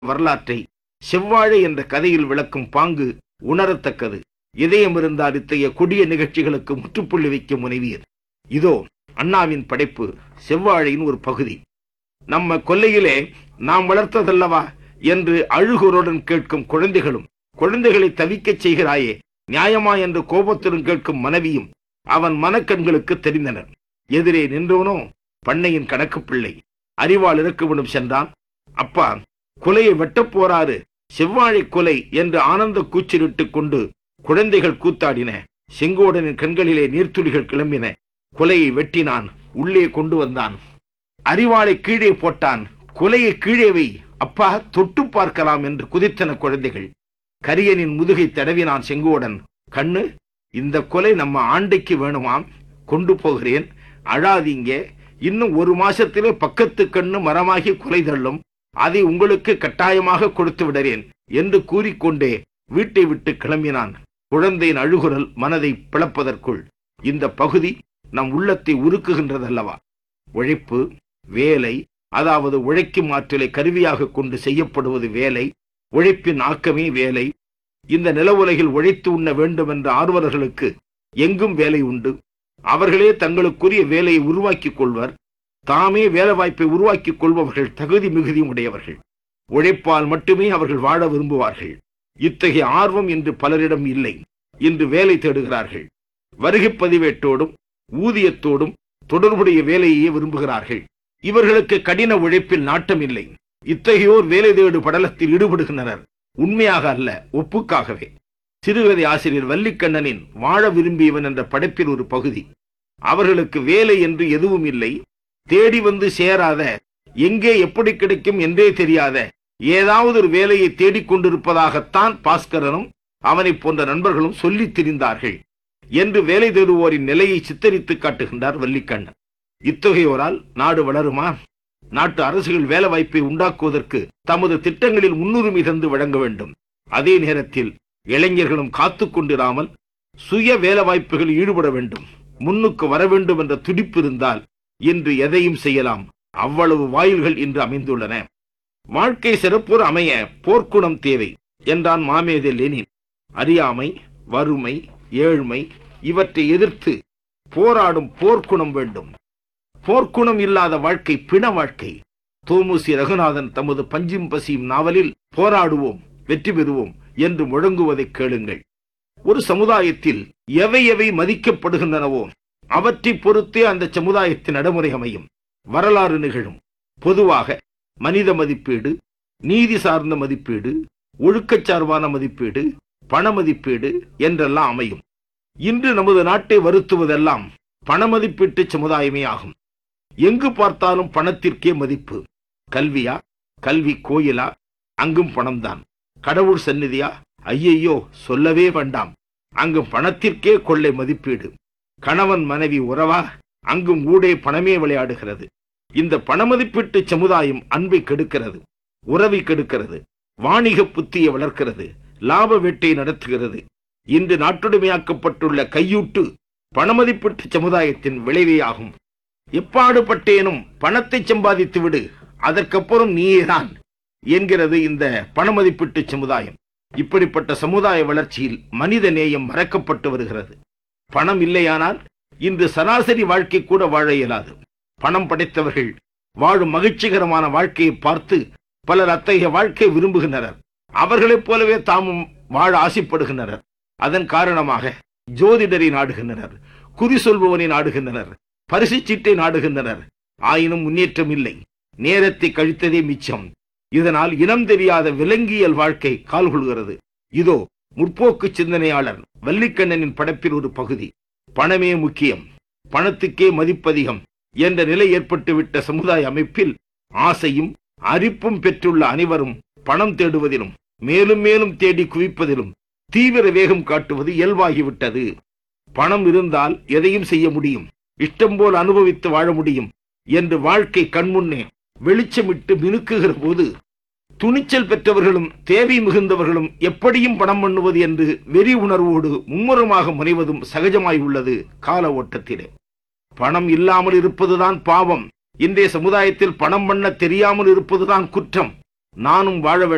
வரலாற்றை செவ்வாழை என்ற கதையில் விளக்கும் பாங்கு உணரத்தக்கது இதயம் இருந்தால் இத்தகைய கொடிய நிகழ்ச்சிகளுக்கு முற்றுப்புள்ளி வைக்க முனைவீர் இதோ அண்ணாவின் படைப்பு செவ்வாழையின் ஒரு பகுதி நம்ம கொல்லையிலே நாம் வளர்த்ததல்லவா என்று அழுகுருடன் கேட்கும் குழந்தைகளும் குழந்தைகளை தவிக்கச் செய்கிறாயே நியாயமா என்று கோபத்துடன் கேட்கும் மனைவியும் அவன் மனக்கண்களுக்கு தெரிந்தனர் எதிரே நின்றவனோ பண்ணையின் கணக்கு பிள்ளை அறிவால் இறக்குவிடும் சென்றான் அப்பா கொலையை வெட்டப் போறாரு செவ்வாழை கொலை என்று ஆனந்த கூச்சலிட்டுக் கொண்டு குழந்தைகள் கூத்தாடின செங்கோடனின் கண்களிலே நீர்த்துளிகள் கிளம்பின கொலையை வெட்டினான் உள்ளே கொண்டு வந்தான் அறிவாளை கீழே போட்டான் கொலையை கீழே வை அப்பா தொட்டு பார்க்கலாம் என்று குதித்தன குழந்தைகள் கரியனின் முதுகை தடவினான் செங்கோடன் கண்ணு இந்த கொலை நம்ம ஆண்டைக்கு வேணுமாம் கொண்டு போகிறேன் அழாதீங்க இன்னும் ஒரு மாசத்திலே பக்கத்து கண்ணு மரமாகி கொலை தள்ளும் அதை உங்களுக்கு கட்டாயமாக கொடுத்து விடுறேன் என்று கூறிக்கொண்டே வீட்டை விட்டு கிளம்பினான் குழந்தையின் அழுகுரல் மனதை பிளப்பதற்குள் இந்த பகுதி நம் உள்ளத்தை உருக்குகின்றதல்லவா உழைப்பு வேலை அதாவது உழைக்கும் ஆற்றலை கருவியாக கொண்டு செய்யப்படுவது வேலை உழைப்பின் ஆக்கமே வேலை இந்த நில உலகில் உழைத்து உண்ண வேண்டும் என்ற ஆர்வலர்களுக்கு எங்கும் வேலை உண்டு அவர்களே தங்களுக்குரிய வேலையை உருவாக்கிக் கொள்வர் தாமே வேலை வாய்ப்பை உருவாக்கிக் கொள்பவர்கள் தகுதி மிகுதியும் உடையவர்கள் உழைப்பால் மட்டுமே அவர்கள் வாழ விரும்புவார்கள் இத்தகைய ஆர்வம் இன்று பலரிடம் இல்லை இன்று வேலை தேடுகிறார்கள் வருகைப் பதிவேட்டோடும் ஊதியத்தோடும் தொடர்புடைய வேலையே விரும்புகிறார்கள் இவர்களுக்கு கடின உழைப்பில் நாட்டம் இல்லை இத்தகையோர் வேலை தேடு படலத்தில் ஈடுபடுகின்றனர் உண்மையாக அல்ல ஒப்புக்காகவே சிறுகதை ஆசிரியர் வள்ளிக்கண்ணனின் வாழ விரும்பியவன் என்ற படைப்பில் ஒரு பகுதி அவர்களுக்கு வேலை என்று எதுவும் இல்லை தேடி வந்து சேராத எங்கே எப்படி கிடைக்கும் என்றே தெரியாத ஏதாவது ஒரு வேலையை தேடிக் கொண்டிருப்பதாகத்தான் பாஸ்கரனும் அவனை போன்ற நண்பர்களும் சொல்லித் திரிந்தார்கள் என்று வேலை தேடுவோரின் நிலையை சித்தரித்து காட்டுகின்றார் வள்ளிக்கண்ணன் இத்தகையோரால் நாடு வளருமா நாட்டு அரசுகள் வேலை வாய்ப்பை உண்டாக்குவதற்கு தமது திட்டங்களில் முன்னுரிமை தந்து வழங்க வேண்டும் அதே நேரத்தில் இளைஞர்களும் காத்துக் கொண்டிராமல் சுய வேலை வாய்ப்புகளில் ஈடுபட வேண்டும் முன்னுக்கு வர வேண்டும் என்ற துடிப்பு இருந்தால் இன்று எதையும் செய்யலாம் அவ்வளவு வாயில்கள் இன்று அமைந்துள்ளன வாழ்க்கை சிறப்புற அமைய போர்க்குணம் தேவை என்றான் மாமேதே லெனின் அறியாமை வறுமை ஏழ்மை இவற்றை எதிர்த்து போராடும் போர்க்குணம் வேண்டும் போர்க்குணம் இல்லாத வாழ்க்கை பிண வாழ்க்கை தோமுசி ரகுநாதன் தமது பஞ்சும் பசியும் நாவலில் போராடுவோம் வெற்றி பெறுவோம் என்று முழங்குவதை கேளுங்கள் ஒரு சமுதாயத்தில் எவை எவை மதிக்கப்படுகின்றனவோ அவற்றை பொறுத்தே அந்த சமுதாயத்தின் நடைமுறை அமையும் வரலாறு நிகழும் பொதுவாக மனித மதிப்பீடு நீதி சார்ந்த மதிப்பீடு ஒழுக்கச் சார்பான மதிப்பீடு பண மதிப்பீடு என்றெல்லாம் அமையும் இன்று நமது நாட்டை வருத்துவதெல்லாம் பண மதிப்பீட்டு சமுதாயமே ஆகும் எங்கு பார்த்தாலும் பணத்திற்கே மதிப்பு கல்வியா கல்வி கோயிலா அங்கும் பணம்தான் கடவுள் சந்நிதியா ஐயையோ சொல்லவே வேண்டாம் அங்கும் பணத்திற்கே கொள்ளை மதிப்பீடு கணவன் மனைவி உறவா அங்கும் ஊடே பணமே விளையாடுகிறது இந்த பணமதிப்பீட்டு சமுதாயம் அன்பை கெடுக்கிறது உறவை கெடுக்கிறது வாணிக புத்தியை வளர்க்கிறது லாப வேட்டை நடத்துகிறது இன்று நாட்டுடைமையாக்கப்பட்டுள்ள கையூட்டு பணமதிப்பீட்டு சமுதாயத்தின் விளைவேயாகும் எப்பாடுபட்டேனும் பணத்தை சம்பாதித்து விடு அதற்கப்புறம் நீயேதான் என்கிறது இந்த பணமதிப்பீட்டு சமுதாயம் இப்படிப்பட்ட சமுதாய வளர்ச்சியில் மனித நேயம் மறக்கப்பட்டு வருகிறது பணம் இல்லையானால் இன்று சராசரி வாழ்க்கை கூட வாழ இயலாது பணம் படைத்தவர்கள் வாழும் மகிழ்ச்சிகரமான வாழ்க்கையை பார்த்து பலர் அத்தகைய வாழ்க்கை விரும்புகின்றனர் அவர்களைப் போலவே தாமும் வாழ ஆசைப்படுகின்றனர் அதன் காரணமாக ஜோதிடரை நாடுகின்றனர் குறி சொல்பவனை நாடுகின்றனர் பரிசு சீட்டை நாடுகின்றனர் ஆயினும் முன்னேற்றம் இல்லை நேரத்தை கழித்ததே மிச்சம் இதனால் இனம் தெரியாத விலங்கியல் வாழ்க்கை கால்கொள்கிறது இதோ முற்போக்கு சிந்தனையாளர் வள்ளிக்கண்ணனின் படைப்பில் ஒரு பகுதி பணமே முக்கியம் பணத்துக்கே மதிப்பதிகம் என்ற நிலை ஏற்பட்டுவிட்ட சமுதாய அமைப்பில் ஆசையும் அரிப்பும் பெற்றுள்ள அனைவரும் பணம் தேடுவதிலும் மேலும் மேலும் தேடி குவிப்பதிலும் தீவிர வேகம் காட்டுவது இயல்பாகிவிட்டது பணம் இருந்தால் எதையும் செய்ய முடியும் இஷ்டம் போல் அனுபவித்து வாழ முடியும் என்று வாழ்க்கை கண்முன்னே வெளிச்சமிட்டு மினுக்குகிற போது துணிச்சல் பெற்றவர்களும் தேவை மிகுந்தவர்களும் எப்படியும் பணம் பண்ணுவது என்று வெறி உணர்வோடு மும்முரமாக முனைவதும் சகஜமாய் உள்ளது கால ஓட்டத்திலே பணம் இல்லாமல் இருப்பதுதான் பாவம் இன்றைய சமுதாயத்தில் பணம் பண்ண தெரியாமல் இருப்பதுதான் குற்றம் நானும் வாழ வேண்டும்